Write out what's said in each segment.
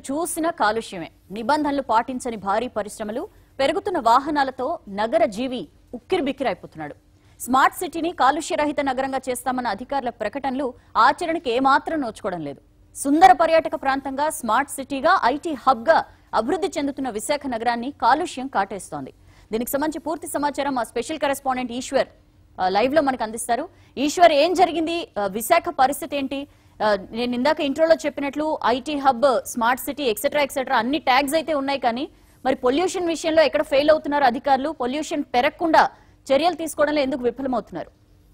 చూసినా కాలుష్యమే నిబంధనలు పాటించని భారీ పరిశ్రమలు పెరుగుతున్న వాహనాలతో నగర జీవి ఉక్కిరిబిక్కిరైపోతున్నాడు స్మార్ట్ సిటీని కాలుష్యరహిత నగరంగా చేస్తామన్న అధికారుల ప్రకటనలు ఆచరణకి ఏమాత్రం నోచుకోవడం లేదు సుందర పర్యాటక ప్రాంతంగా స్మార్ట్ సిటీగా ఐటీ హబ్ గా అభివృద్ధి చెందుతున్న విశాఖ నగరాన్ని కాలుష్యం కాటేస్తోంది దీనికి సంబంధించి పూర్తి సమాచారం మా స్పెషల్ కరెస్పాండెంట్ ఈశ్వర్ ఆ, లైవ్ లో మనకు అందిస్తారు ఈశ్వర్ ఏం జరిగింది ఆ, విశాఖ పరిస్థితి ఏంటి ఆ, నేను ఇందాక ఇంట్రోలో చెప్పినట్లు IT hub smart city etcetera etcetera అన్ని ట్యాగ్స్ అయితే ఉన్నాయి కానీ మరి పొల్యూషన్ విషయంలో ఎక్కడ ఫెయిల్ అవుతున్నారు అధికారులు పొల్యూషన్ పెరగకుండా చర్యలు తీసుకోవడంలో ఎందుకు విఫలమవుతున్నారు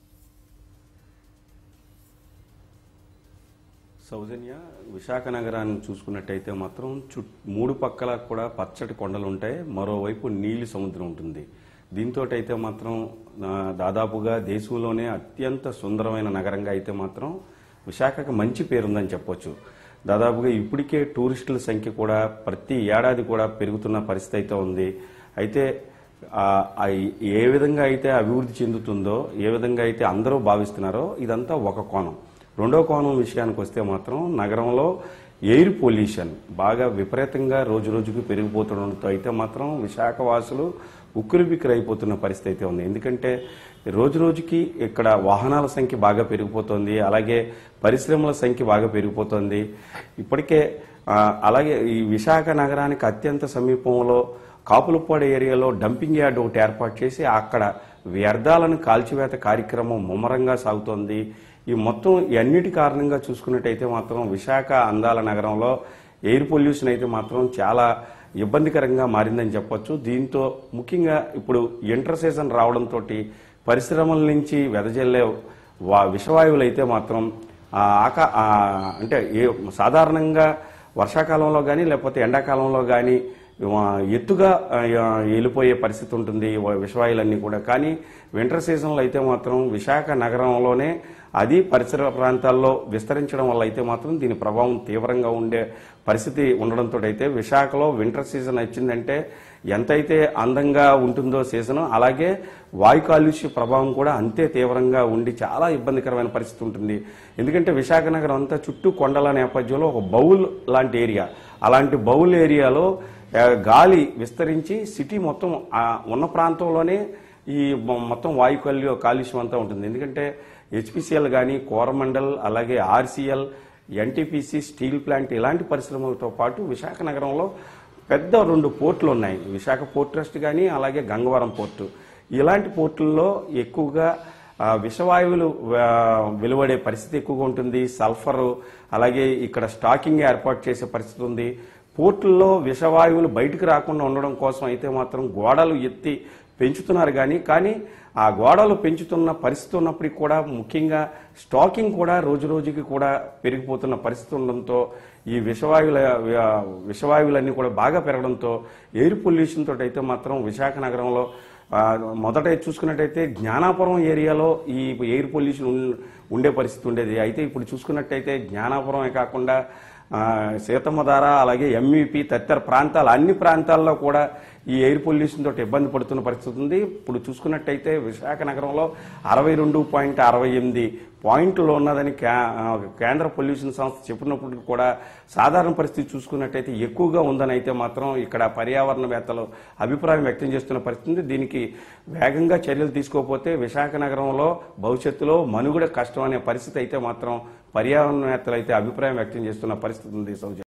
సౌజన్య విశాఖ నగరాన్ని చూసుకున్నట్టయితే మాత్రం చుట్ మూడు పక్కల కూడా పచ్చటి కొండలు ఉంటాయి మరోవైపు నీలి సముద్రం ఉంటుంది దీంతో అయితే మాత్రం ఆ, దాదాపుగా దేశంలోనే అత్యంత సుందరమైన నగరంగా అయితే మాత్రం విశాఖకు మంచి పేరుందని చెప్పొచ్చు దాదాపుగా ఇప్పటికే టూరిస్టుల సంఖ్య కూడా ప్రతి ఏడాది కూడా పెరుగుతున్న పరిస్థితి అయితే ఉంది అయితే ఆ, ఆ ఏ విధంగా అయితే అభివృద్ధి చెందుతుందో ఏ విధంగా అయితే అందరూ భావిస్తున్నారో ఇదంతా ఒక కోణం రెండో కోణం విషయానికి వస్తే మాత్రం నగరంలో ఎయిర్ పొల్యూషన్ బాగా విపరీతంగా రోజు రోజుకు పెరిగిపోతుండడంతో అయితే మాత్రం విశాఖ వాసులు ఉక్కిరిబిక్కిరి అయిపోతున్న పరిస్థితి అయితే ఉంది ఎందుకంటే రోజు రోజుకి ఇక్కడ వాహనాల సంఖ్య బాగా పెరిగిపోతుంది అలాగే పరిశ్రమల సంఖ్య బాగా పెరిగిపోతుంది ఇప్పటికే ఆ, అలాగే ఈ విశాఖ నగరానికి అత్యంత సమీపంలో కాపులపాడు ఏరియాలో డంపింగ్ యార్డ్ ఒకటి ఏర్పాటు చేసి అక్కడ వ్యర్థాలను కాల్చివేత కార్యక్రమం ముమ్మరంగా సాగుతోంది ఈ మొత్తం ఈ అన్నిటి కారణంగా చూసుకున్నట్టయితే మాత్రం విశాఖ అందాల నగరంలో ఎయిర్ పొల్యూషన్ అయితే మాత్రం చాలా ఇబ్బందికరంగా మారిందని చెప్పొచ్చు దీంతో ముఖ్యంగా ఇప్పుడు ఇంటర్ సీజన్ రావడంతో పరిశ్రమల నుంచి వెదజల్లే వా విషవాయువులు అయితే మాత్రం ఆ ఆకా ఆ అంటే ఏ సాధారణంగా వర్షాకాలంలో కానీ లేకపోతే ఎండాకాలంలో కానీ ఎత్తుగా ఆ, వెళ్ళిపోయే పరిస్థితి ఉంటుంది ఈ విషవాయులన్నీ కూడా కానీ వింటర్ సీజన్లో అయితే మాత్రం విశాఖ నగరంలోనే అది పరిసర ప్రాంతాల్లో విస్తరించడం వల్ల అయితే మాత్రం దీని ప్రభావం తీవ్రంగా ఉండే పరిస్థితి ఉండడంతో అయితే విశాఖలో వింటర్ సీజన్ వచ్చిందంటే ఎంతైతే అందంగా ఉంటుందో సీజన్ అలాగే వాయు కాలుష్య ప్రభావం కూడా అంతే తీవ్రంగా ఉండి చాలా ఇబ్బందికరమైన పరిస్థితి ఉంటుంది ఎందుకంటే విశాఖ నగరం అంతా చుట్టూ కొండల నేపథ్యంలో ఒక బౌల్ లాంటి ఏరియా అలాంటి బౌల్ ఏరియాలో ఆ, గాలి విస్తరించి సిటీ మొత్తం ఆ, ఉన్న ప్రాంతంలోనే ఈ మొ- మొత్తం వాయు కాలు కాలుష్యం అంతా ఉంటుంది ఎందుకంటే హెచ్పిసిఎల్ కానీ కోరమండల్ అలాగే ఆర్సీఎల్ ఎన్టీపీసీ స్టీల్ ప్లాంట్ ఇలాంటి పరిశ్రమలతో పాటు విశాఖ నగరంలో పెద్ద రెండు పోర్టులు ఉన్నాయి విశాఖ పోర్ట్ ట్రస్ట్ కానీ అలాగే గంగవరం పోర్టు ఇలాంటి పోర్టుల్లో ఎక్కువగా ఆ, విషవాయువులు ఆ, వెలువడే పరిస్థితి ఎక్కువగా ఉంటుంది సల్ఫర్ అలాగే ఇక్కడ స్టాకింగ్ ఏర్పాటు చేసే పరిస్థితి ఉంది పోర్టుల్లో విషవాయువులు బయటకు రాకుండా ఉండడం కోసం అయితే మాత్రం గోడలు ఎత్తి పెంచుతున్నారు కానీ కానీ ఆ గోడలు పెంచుతున్న పరిస్థితి ఉన్నప్పటికీ కూడా ముఖ్యంగా స్టాకింగ్ కూడా రోజు రోజుకి కూడా పెరిగిపోతున్న పరిస్థితి ఉండడంతో ఈ విషవాయువుల విషవాయువులన్నీ కూడా బాగా పెరగడంతో ఎయిర్ పొల్యూషన్ తోటి అయితే మాత్రం విశాఖ నగరంలో ఆ, మొదట చూసుకున్నట్టయితే జ్ఞానాపురం ఏరియాలో ఈ ఎయిర్ పొల్యూషన్ ఉన్- ఉండే పరిస్థితి ఉండేది అయితే ఇప్పుడు చూసుకున్నట్టయితే జ్ఞానాపురమే కాకుండా ఆ, సీతమ్మధార అలాగే ఎంఈపి తదితర ప్రాంతాలు అన్ని ప్రాంతాల్లో కూడా ఈ ఎయిర్ పొల్యూషన్ తోటి ఇబ్బంది పడుతున్న పరిస్థితి ఉంది ఇప్పుడు చూసుకున్నట్టయితే విశాఖ నగరంలో అరవై రెండు పాయింట్ అరవై ఎనిమిది పాయింట్లు ఉన్నదని కే- ఆ, కేంద్ర పొల్యూషన్ సంస్థ చెప్పినప్పుడు కూడా సాధారణ పరిస్థితి చూసుకున్నట్టయితే ఎక్కువగా ఉందని అయితే మాత్రం ఇక్కడ పర్యావరణవేత్తలు అభిప్రాయం వ్యక్తం చేస్తున్న పరిస్థితి ఉంది దీనికి వేగంగా చర్యలు తీసుకోకపోతే విశాఖ నగరంలో భవిష్యత్తులో మనుగడ కష్టం అనే పరిస్థితి అయితే మాత్రం పర్యావరణవేత్తలు అయితే అభిప్రాయం వ్యక్తం చేస్తున్న పరిస్థితి ఉంది సౌజన్య